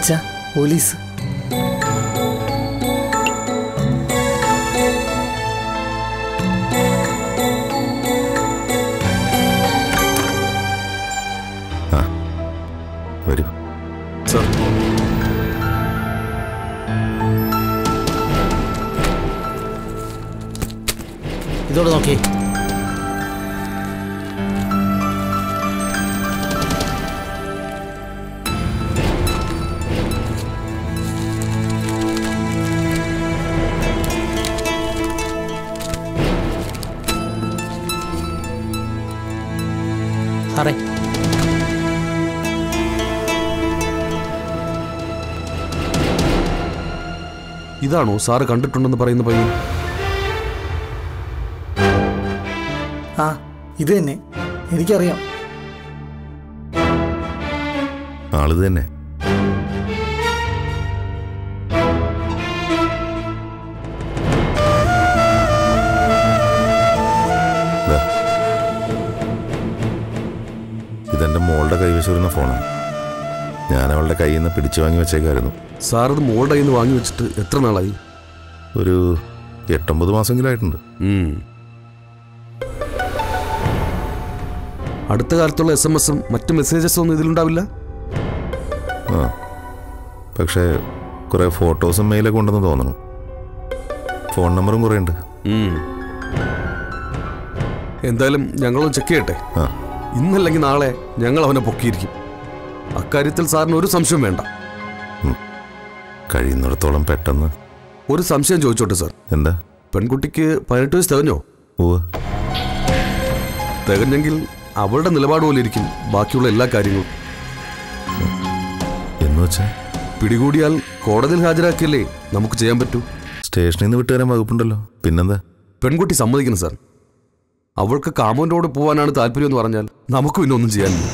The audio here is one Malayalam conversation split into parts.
അച്ഛാ പോലീസ് വരൂ സർ ഇതോടെ നോക്കി സാറേ ഇതാണോ സാറ് കണ്ടിട്ടുണ്ടെന്ന് പറയുന്ന പയ്യൻ ആ ഇത് തന്നെ എനിക്കറിയാം ആളിത് തന്നെ ദാ. ഇതെന്റെ മോളുടെ കൈവശം വരുന്ന ഫോണാണ് ഞാൻ അവളുടെ കയ്യിൽ നിന്ന് പിടിച്ചു വാങ്ങി വെച്ചേക്കായിരുന്നു സാർ ഇത് മോളുടെ കയ്യിൽ നിന്ന് വാങ്ങി വെച്ചിട്ട് എത്ര നാളായി ഒരു എട്ടൊമ്പത് മാസമെങ്കിലും ആയിട്ടുണ്ട് ഉം. അടുത്ത കാലത്തുള്ള എസ് എം എസും മറ്റ് മെസ്സേജസും ഒന്നും ഇതിലുണ്ടാവില്ല ആ പക്ഷേ കുറേ ഫോട്ടോസും മെയിലൊക്കെ ഉണ്ടെന്ന് തോന്നുന്നു ഫോൺ നമ്പറും കുറേ ഉണ്ട് ഉം. എന്തായാലും ഞങ്ങളൊന്ന് ചെക്ക് ചെയ്യട്ടെ ആ ഇന്നല്ലെങ്കിൽ നാളെ ഞങ്ങൾ അവനെ പൊക്കിയിരിക്കും അക്കാര്യത്തിൽ സാറിന് ഒരു സംശയം വേണ്ട കഴിയുന്നിടത്തോളം പെട്ടെന്ന് ഒരു സംശയം ചോദിച്ചോട്ടെ സാർ എന്താ പെൺകുട്ടിക്ക് പതിനെട്ട് വയസ്സ് തികഞ്ഞോ ഉവ്വ് തികഞ്ഞെങ്കിൽ അവളുടെ നിലപാട് പോലെ ഇരിക്കും ബാക്കിയുള്ള എല്ലാ കാര്യങ്ങളും എന്ന് വെച്ചാൽ പിടികൂടിയാൽ കോടതിയിൽ ഹാജരാക്കിയല്ലേ നമുക്ക് ചെയ്യാൻ പറ്റൂ സ്റ്റേഷനിൽ നിന്ന് വിട്ടുതരാൻ വകുപ്പുണ്ടല്ലോ പിന്നെന്താ പെൺകുട്ടി സമ്മതിക്കണം സാർ അവൾക്ക് കാമോൻ്റോട് പോകാനാണ് താല്പര്യം എന്ന് പറഞ്ഞാൽ നമുക്ക് പിന്നെ ഒന്നും ചെയ്യാനില്ല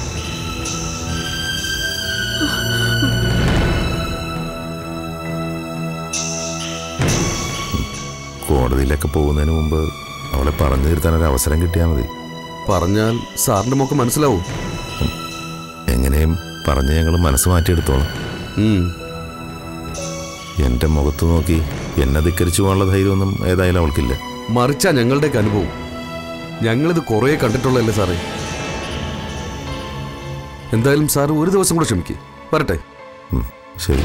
കോടതിയിലൊക്കെ പോകുന്നതിന് മുമ്പ് അവളെ പറഞ്ഞു തീർത്താൻ ഒരു അവസരം കിട്ടിയാൽ മതി പറഞ്ഞാൽ സാറിന്റെ മോക്ക് മനസ്സിലാവും എങ്ങനെയും പറഞ്ഞ് ഞങ്ങൾ മനസ്സ് മാറ്റിയെടുത്തോളാം ഉം. എൻ്റെ മുഖത്ത് നോക്കി എന്നെ ധിക്കരിച്ചു പോകാനുള്ള ധൈര്യമൊന്നും ഏതായാലും അവൾക്കില്ല മറിച്ചാ ഞങ്ങളുടെയൊക്കെ അനുഭവം ഞങ്ങളിത് കുറേ കണ്ടിട്ടുള്ളതല്ലേ സാറേ എന്തായാലും സാർ ഒരു ദിവസം കൂടെ ക്ഷമിക്കേ വരട്ടെ ഉം, ശരി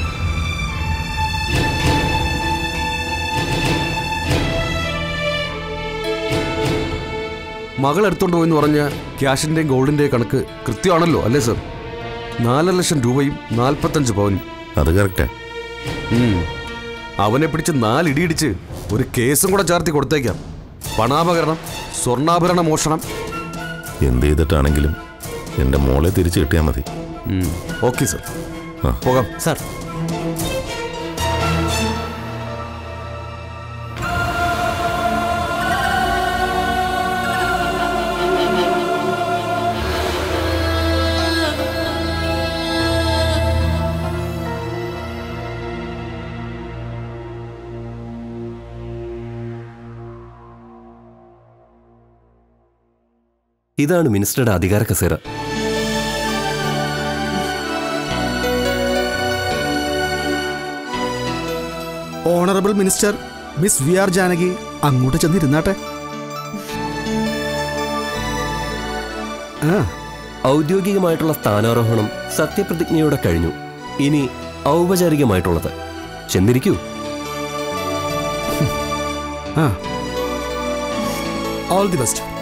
മകൾ എടുത്തോണ്ട് പോയെന്ന് പറഞ്ഞ ക്യാഷിന്റെയും ഗോൾഡിന്റെയും കണക്ക് കൃത്യമാണല്ലോ അല്ലേ സർ നാലര ലക്ഷം രൂപയും നാൽപ്പത്തഞ്ച് പവനും അത് കറക്റ്റാ ഉം. അവനെ പിടിച്ച് നാലിടിയിടിച്ച് ഒരു കേസും കൂടെ ചേർത്തി കൊടുത്തേക്കാം പണാപകരണം സ്വർണ്ണാഭരണ മോഷണം എന്ത് ചെയ്തിട്ടാണെങ്കിലും എൻ്റെ മോളെ തിരിച്ചു കിട്ടിയാൽ മതി ഓക്കെ സർ ആ. പോകാം സാർ ഇതാണ് മിനിസ്റ്ററുടെ അധികാര കസേര honourable minister miss V R Janaki അങ്ങോട്ട് ചെന്നിരുന്നാട്ടെ ആ ഔദ്യോഗികമായിട്ടുള്ള സ്ഥാനാരോഹണം സത്യപ്രതിജ്ഞയോടെ കഴിഞ്ഞു ഇനി ഔപചാരികമായിട്ടുള്ളത് ചെന്നിരിക്കൂ ആ ഓൾ ദി ബെസ്റ്റ്